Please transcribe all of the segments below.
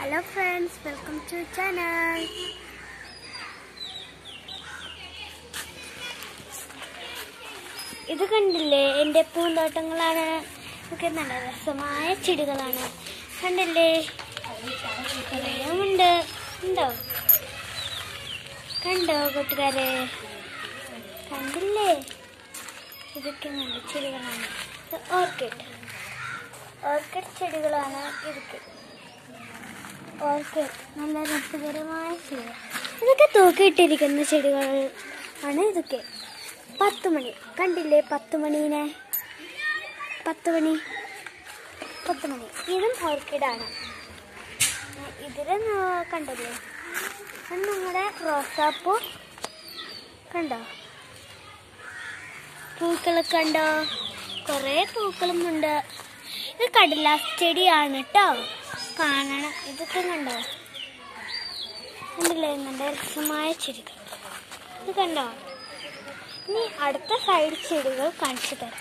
hello friends welcome to channel ഇത് കണ്ടില്ലേ എൻ്റെ പൂന്തോട്ടങ്ങളാണ് ഇതൊക്കെ നല്ല രസമായ ചെടികളാണ് കണ്ടില്ലേ കുറേയുമുണ്ട് ഉണ്ടോ കണ്ടോ കൂട്ടുകാരെ കണ്ടില്ലേ ഇതൊക്കെ നല്ല ചെടികളാണ് ഇത് ഓർക്കിഡ് ഓർക്കിഡ് ചെടികളാണ് ഇതൊക്കെ ഓർക്കിഡ് നല്ല രസകരമായ ചെടികൾ ഇതൊക്കെ തൂക്കിയിട്ടിരിക്കുന്ന ചെടികൾ ആണ് ഇതൊക്കെ പത്ത് മണി കണ്ടില്ലേ പത്ത് മണീനെ പത്ത് മണി പത്ത് മണി ഇതും ഓർക്കിഡാണ് ഇതിൽ കണ്ടില്ലേ അത് നമ്മുടെ റോസാപ്പൂ കണ്ടോ പൂക്കളൊക്കെ കണ്ടോ കുറേ പൂക്കളും ഉണ്ട് ഇത് കടലാസ് ചെടിയാണ് കേട്ടോ കാണണം ഇതൊക്കെ കണ്ടോ കണ്ടില്ലേ നല്ല രസമായ ചെടികൾ ഇത് കണ്ടോ ഇനി അടുത്ത സൈഡ് ചെടികൾ കാണിച്ചു തരാം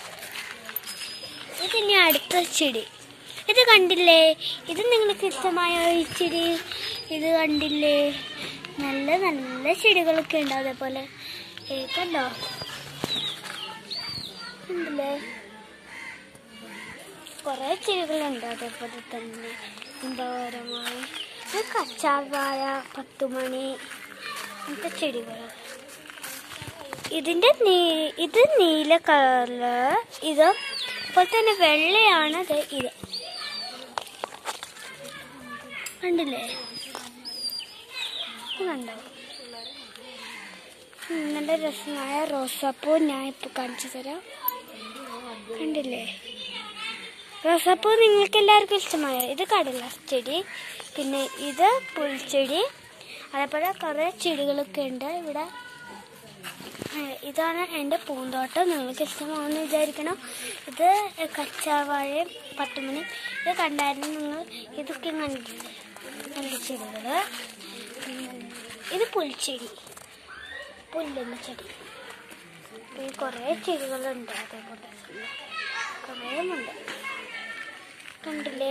ഇതിനി അടുത്ത ചെടി ഇത് കണ്ടില്ലേ ഇത് നിങ്ങൾക്ക് ഇഷ്ടമായ ഈ ചെടി ഇത് കണ്ടില്ലേ നല്ല നല്ല ചെടികളൊക്കെ ഉണ്ട് അതേപോലെ ഏ, കണ്ടോ ഉണ്ടല്ലേ കുറേ ചെടികളുണ്ട് അതേപോലെ തന്നെ എന്തോരമായി ഇത് കച്ചാവാഴ പത്തുമണി അങ്ങനത്തെ ചെടികൾ ഇതിന്റെ നീ ഇത് നീല കളറ് ഇത് അതുപോലെ തന്നെ വെള്ളയാണ് ഇത് ഇത് കണ്ടില്ലേ ഇത് കണ്ടോ ഉം, നല്ല രസമായ റോസാപ്പൂ ഞാൻ ഇപ്പോൾ കാണിച്ചു തരാം കണ്ടില്ലേ റോസാപ്പൂ നിങ്ങൾക്ക് എല്ലാവർക്കും ഇഷ്ടമായ ഇത് കടലാസ് ചെടി പിന്നെ ഇത് പുൽച്ചെടി അതേപോലെ കുറേ ചെടികളൊക്കെ ഉണ്ട് ഇവിടെ ആ, ഇതാണ് എൻ്റെ പൂന്തോട്ടം നിങ്ങൾക്ക് ഇഷ്ടമാണെന്ന് വിചാരിക്കണം ഇത് കച്ചാവാഴയും പത്തുമണി ഇത് കണ്ടായിരുന്നു നിങ്ങൾ ഇതൊക്കെ കണ്ടിട്ടുണ്ട് നല്ല ചെടികൾ ഇത് പുൽച്ചെടി പുല്ലുന്ന ചെടി ഈ കുറേ ചെടികളുണ്ട് അതേപോലെ കുറേ ഉണ്ട് കണ്ടില്ലേ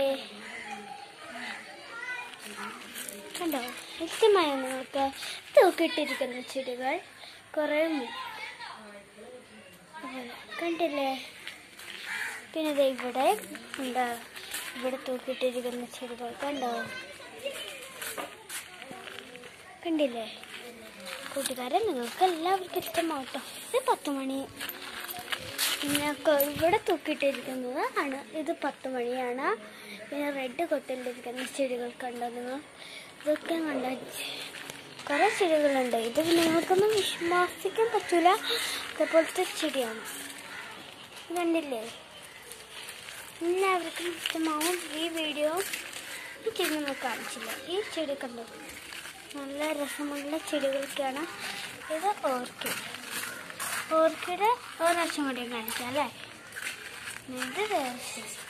കണ്ടോ ഇഷ്ടമായ നിങ്ങൾക്ക് തൂക്കിയിട്ടിരിക്കുന്ന ചെടികൾ കുറേ ഉണ്ട് അതുപോലെ കണ്ടില്ലേ പിന്നെ ദേ ഇവിടെ ഉണ്ട് ഇവിടെ തൂക്കിയിട്ടിരിക്കുന്ന ചെടികൾ കണ്ടോ കണ്ടില്ലേ കൂട്ടുകാരെ നിങ്ങൾക്ക് എല്ലാവർക്കും ഇഷ്ടമാവട്ടോ ഇത് പത്ത് മണി പിന്നെ ക- ഇവിടെ തൂക്കിയിട്ടിരിക്കുന്നത് ആണ് ഇത് പത്ത് മണിയാണ് പിന്നെ റെഡ് കൊട്ടിലിരിക്കുന്ന ചെടികൾ കണ്ടോ നിങ്ങൾ ഇതൊക്കെ കണ്ടോ കുറേ ചെടികളുണ്ട് ഇത് നിങ്ങൾക്കൊന്നും വിശ്വസിക്കാൻ പറ്റൂല അതേപോലത്തെ ചെടിയാണ് ഇത് കണ്ടില്ലേ എല്ലാവർക്കും ഇഷ്ടമാവും ഈ വീഡിയോ ഈ ചെടി നമ്മൾ കാണിച്ചില്ല ഈ ചെടി കണ്ടു നല്ല രസമുള്ള ചെടികളൊക്കെയാണ് ഇത് ഓർക്കിഡ് ഓർക്കിഡ് ഒരു പ്രാവശ്യം കൂടി കാണിക്കാം അല്ലേ ഇത് വേറെ സൈസ്